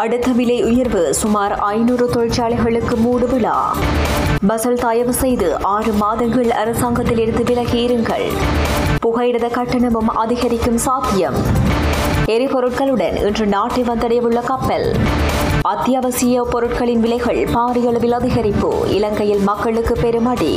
அடுத்த விலை உயர்வு சுமார் ஐநூறு தொழிற்சாலைகளுக்கு மூடு விழா பசல் தயவு செய்து ஆறு மாதங்கள் அரசாங்கத்திலிருந்து விலகி இருங்கள் புகையிரத கட்டணமும் அதிகரிக்கும் சாத்தியம் எரிபொருட்களுடன் இன்று நாட்டை வந்தடையவுள்ள கப்பல் அத்தியாவசிய பொருட்களின் விலைகள் பாரிய அளவில் அதிகரிப்பு இலங்கையில் மக்களுக்கு பெருமடி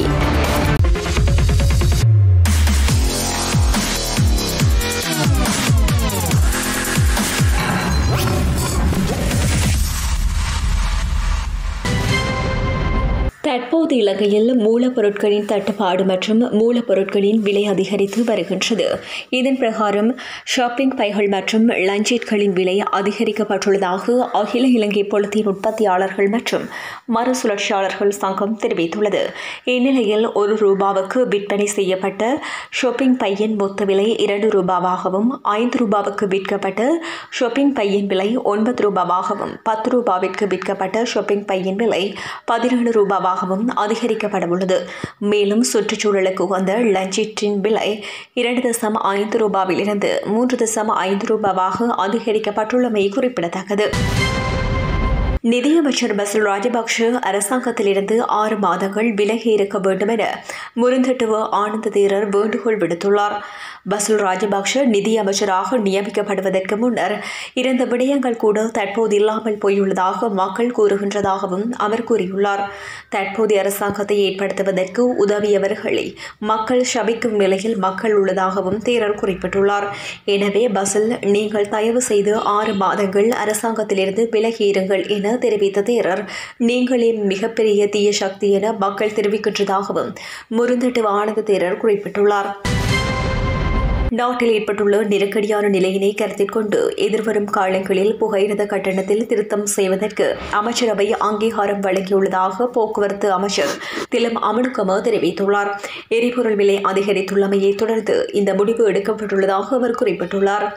தற்போது இலங்கையில் மூலப்பொருட்களின் தட்டுப்பாடு மற்றும் மூலப்பொருட்களின் விலை அதிகரித்து வருகின்றது இதன் பிரகாரம் ஷாப்பிங் பைகள் மற்றும் லஞ்சீட்களின் விலை அதிகரிக்கப்பட்டுள்ளதாக அகில இலங்கை பொலித்தீன் உற்பத்தியாளர்கள் மற்றும் மறுசுழற்சியாளர்கள் சங்கம் தெரிவித்துள்ளது இந்நிலையில் ஒரு ரூபாவுக்கு விற்பனை செய்யப்பட்ட ஷாப்பிங் பையின் மொத்த விலை இரண்டு ரூபாவாகவும் ஐந்து ரூபாவுக்கு விற்கப்பட்ட ஷாப்பிங் பையின் விலை ஒன்பது ரூபாவாகவும் பத்து ரூபாவிற்கு விற்கப்பட்ட ஷாப்பிங் பையின் விலை பதினேழு ரூபாவாக ரூபாவாகவும் அதிகரிக்கப்பட உள்ளது மேலும் சுற்றுச்சூழலுக்கு உகந்த லஞ்சிற்றின் விலை இரண்டு தசம் ஐந்து ரூபாவிலிருந்து மூன்று தசம் ஐந்து ரூபாவாக அதிகரிக்கப்பட்டுள்ளமை குறிப்பிடத்தக்கது நிதியமைச்சர் பசில் ராஜபக்ஷ அரசாங்கத்திலிருந்து ஆறு மாதங்கள் விலகி இருக்க வேண்டும் என முருந்தட்டுவ ஆனந்த தேரர் வேண்டுகோள் விடுத்துள்ளார் பசுல் ராஜபக்ஷ நிதியமைச்சராக நியமிக்கப்படுவதற்கு முன்னர் இருந்த விடயங்கள் கூட தற்போது இல்லாமல் போயுள்ளதாக மக்கள் கூறுகின்றதாகவும் அவர் கூறியுள்ளார் தற்போதைய அரசாங்கத்தை ஏற்படுத்துவதற்கு உதவியவர்களை மக்கள் சபிக்கும் நிலையில் மக்கள் உள்ளதாகவும் தேரர் குறிப்பிட்டுள்ளார் எனவே பசில் நீங்கள் தயவு செய்து ஆறு மாதங்கள் அரசாங்கத்திலிருந்து விலகியிருங்கள் என தெரிவித்த தேரர் நீங்களே மிகப்பெரிய தீய சக்தி என மக்கள் தெரிவிக்கின்றதாகவும் முருந்தட்டு ஆனந்த தேரர் குறிப்பிட்டுள்ளார் நாட்டில் ஏற்பட்டுள்ள நெருக்கடியான நிலையினை கருத்தில் கொண்டு எதிர்வரும் காலங்களில் புகையிரத கட்டணத்தில் திருத்தம் செய்வதற்கு அமைச்சரவை அங்கீகாரம் வழங்கியுள்ளதாக போக்குவரத்து அமைச்சர் திலம் அமனுக்கம தெரிவித்துள்ளார் எரிபொருள் விலை அதிகரித்துள்ளமையை தொடர்ந்து இந்த முடிவு எடுக்கப்பட்டுள்ளதாக அவர் குறிப்பிட்டுள்ளார்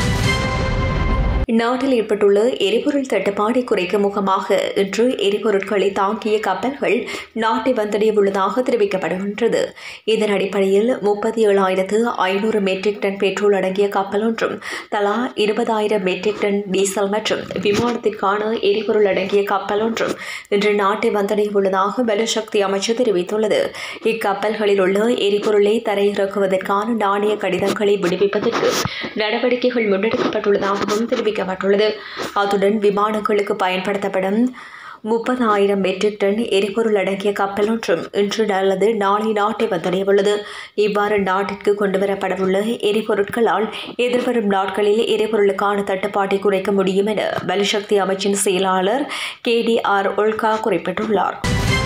நாட்டில் ஏற்பட்டுள்ள எரிபொருள் தட்டுப்பாடை குறைக்கும் முகமாக இன்று எரிபொருட்களை தாங்கிய கப்பல்கள் நாட்டை வந்தடைய உள்ளதாக தெரிவிக்கப்படுகின்றது இதன் அடிப்படையில் முப்பத்தி ஏழாயிரத்து ஐநூறு மெட்ரிக் டன் பெட்ரோல் அடங்கிய கப்பல் ஒன்றும் தலா இருபதாயிரம் மெட்ரிக் டன் டீசல் மற்றும் விமானத்திற்கான எரிபொருள் அடங்கிய கப்பல் ஒன்றும் இன்று நாட்டை வந்தடைய உள்ளதாக வலுசக்தி அமைச்சர் தெரிவித்துள்ளது இக்கப்பல்களில் உள்ள எரிபொருளை தரையிறக்குவதற்கான நாணய கடிதங்களை விடுவிப்பதற்கு நடவடிக்கைகள் முன்னெடுக்கப்பட்டுள்ளதாகவும் தெரிவிக்கப்பட்டுள்ளது அத்துடன் விமானங்களுக்கு பயன்படுத்தப்படும் முப்பதாயிரம் மெட்ரிக் டன் எரிபொருள் அடங்கிய கப்பல் ஒன்றும் இன்று அல்லது நாளை நாட்டை வந்தடையவுள்ளது இவ்வாறு நாட்டிற்கு கொண்டுவரப்படவுள்ள எரிபொருட்களால் எதிர்வரும் நாட்களில் எரிபொருளுக்கான தட்டுப்பாட்டை குறைக்க முடியும் என வலுசக்தி அமைச்சின் செயலாளர் கே டி ஆர் உல்கா குறிப்பிட்டுள்ளார்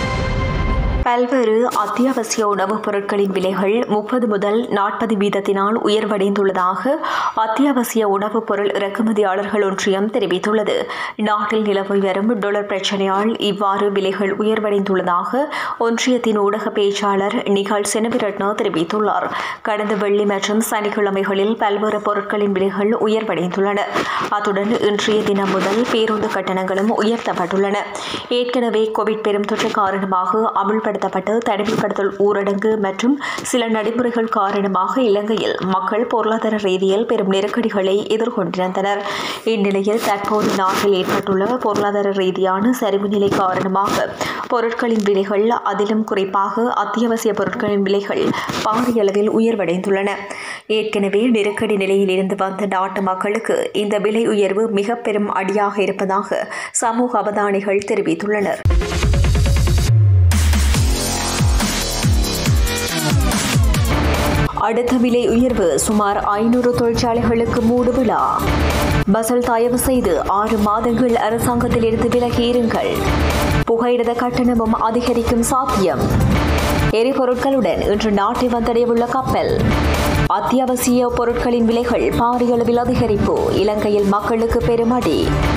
பல்வேறு அத்தியாவசிய உணவுப் பொருட்களின் விலைகள் முப்பது முதல் நாற்பது வீதத்தினால் உயர்வடைந்துள்ளதாக அத்தியாவசிய உணவுப் பொருள் இறக்குமதியாளர்கள் ஒன்றியம் தெரிவித்துள்ளது நாட்டில் நிலவி வரும் டொலர் பிரச்சினையால் இவ்வாறு விலைகள் உயர்வடைந்துள்ளதாக ஒன்றியத்தின் ஊடக பேச்சாளர் நிகால் செனவிரட்னா தெரிவித்துள்ளார் கடந்த வெள்ளி மற்றும் சனிக்கிழமைகளில் பல்வேறு பொருட்களின் விலைகள் உயர்வடைந்துள்ளன அத்துடன் இன்றைய தினம் முதல் பேருந்து கட்டணங்களும் உயர்த்தப்பட்டுள்ளன ஏற்கனவே கோவிட் பெரும் தொற்று காரணமாக அமுல்படுத்த செயல்படுத்தப்பட்டு தனிமைப்படுத்தல் ஊரடங்கு மற்றும் சில நடைமுறைகள் காரணமாக இலங்கையில் மக்கள் பொருளாதார ரீதியில் பெரும் நெருக்கடிகளை எதிர்கொண்டிருந்தனர் இந்நிலையில் தற்போது நாட்டில் ஏற்பட்டுள்ள பொருளாதார ரீதியான சரிவு நிலை காரணமாக பொருட்களின் விலைகள் அதிலும் குறிப்பாக அத்தியாவசிய பொருட்களின் விலைகள் பாரிய அளவில் உயர்வடைந்துள்ளன ஏற்கனவே நெருக்கடி நிலையில் இருந்து வந்த நாட்டு மக்களுக்கு இந்த விலை உயர்வு மிக பெரும் அடியாக இருப்பதாக சமூக அவதானிகள் தெரிவித்துள்ளனர் அடுத்த விலை உயர்வு சுமார் ஐநூறு தொழிற்சாலைகளுக்கு மூடு விழா பசல் தயவு செய்து ஆறு மாதங்கள் அரசாங்கத்திலிருந்து விலகி இருங்கள் புகையிரத கட்டணமும் அதிகரிக்கும் சாத்தியம் எரிபொருட்களுடன் இன்று நாட்டை வந்தடையவுள்ள கப்பல் அத்தியாவசிய பொருட்களின் விலைகள் பாரிய அளவில் அதிகரிப்பு இலங்கையில் மக்களுக்கு பெருமடி